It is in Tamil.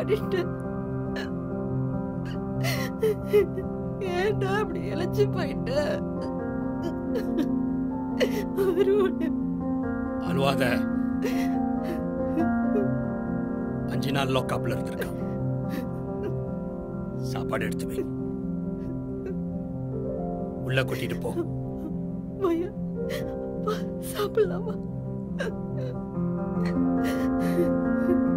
பண்ணிட்டேன் ஏன்டா அப்படி இழைச்சு போயிட்ட அருண் அழுவாத அஞ்சு நாள் லோக்காப்ல இருந்திருக்கான் சாப்பாடு எடுத்து வை உள்ள கூட்டிட்டு போ மாயா வா, சாப்பிடலாமா